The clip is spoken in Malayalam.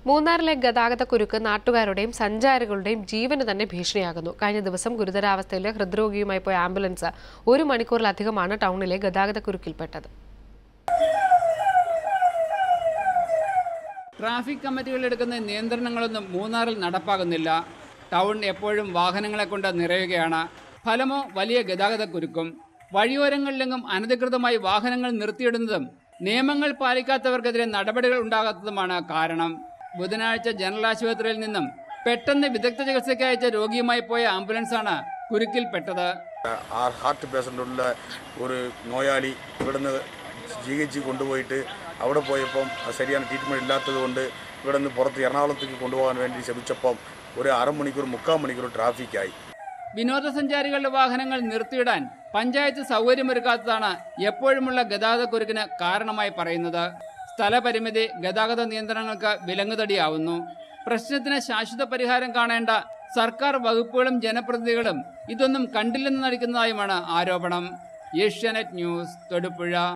മൂന്നാറിലെ ഗതാഗതക്കുരുക്ക് നാട്ടുകാരുടെയും സഞ്ചാരികളുടെയും ജീവന് തന്നെ ഭീഷണിയാകുന്നു കഴിഞ്ഞ ദിവസം ഗുരുതരാവസ്ഥയിലെ ഹൃദ്രോഗിയുമായി പോയ ആംബുലൻസ് ഒരു മണിക്കൂറിലധികമാണ് ടൗണിലെ ഗതാഗതക്കുരുക്കിൽപ്പെട്ടത് ട്രാഫിക് കമ്മിറ്റികൾ എടുക്കുന്ന നിയന്ത്രണങ്ങളൊന്നും മൂന്നാറിൽ നടപ്പാകുന്നില്ല ടൗൺ എപ്പോഴും വാഹനങ്ങളെ കൊണ്ട് നിറയുകയാണ് ഫലമോ വലിയ ഗതാഗതക്കുരുക്കും വഴിയോരങ്ങളിലെങ്ങും അനധികൃതമായി വാഹനങ്ങൾ നിർത്തിയിടുന്നതും നിയമങ്ങൾ പാലിക്കാത്തവർക്കെതിരെ നടപടികൾ ഉണ്ടാകാത്തതുമാണ് കാരണം ബുധനാഴ്ച ജനറൽ ആശുപത്രിയിൽ നിന്നും പെട്ടെന്ന് വിദഗ്ധ ചികിത്സയ്ക്ക് അയച്ച രോഗിയുമായി പോയ ആംബുലൻസാണ് കുരുക്കിൽപ്പെട്ടത് ആ ഹാർട്ട് പേഷ്യൻ്റുള്ള ഒരു നോയാളി ഇവിടുന്ന് ചികിത്സ കൊണ്ടുപോയിട്ട് അവിടെ പോയപ്പം ശരിயான ട്രീറ്റ്മെൻറ്റ് ഇല്ലാത്തത് കൊണ്ട് ഇവിടെ നിന്ന് പുറത്ത് എറണാകുളത്തേക്ക് കൊണ്ടുപോകാൻ വേണ്ടി ശ്രമിച്ചപ്പം ഒരു അരമണിക്കൂർ മുക്കാൽ മണിക്കൂർ ട്രാഫിക്കായി വിനോദസഞ്ചാരികളുടെ വാഹനങ്ങൾ നിർത്തിയിടാൻ പഞ്ചായത്ത് സൗകര്യമൊരുക്കാത്തതാണ് എപ്പോഴുമുള്ള ഗതാഗതക്കുരുക്കിന് കാരണമായി പറയുന്നത് സ്ഥലപരിമിതി ഗതാഗത നിയന്ത്രണങ്ങൾക്ക് വിലങ്ങുതടിയാവുന്നു പ്രശ്നത്തിന് ശാശ്വത പരിഹാരം കാണേണ്ട സർക്കാർ വകുപ്പുകളും ജനപ്രതിനിധികളും ഇതൊന്നും കണ്ടില്ലെന്ന് നടിക്കുന്നതായുമാണ് ആരോപണം ഏഷ്യാനെറ്റ് ന്യൂസ് തൊടുപുഴ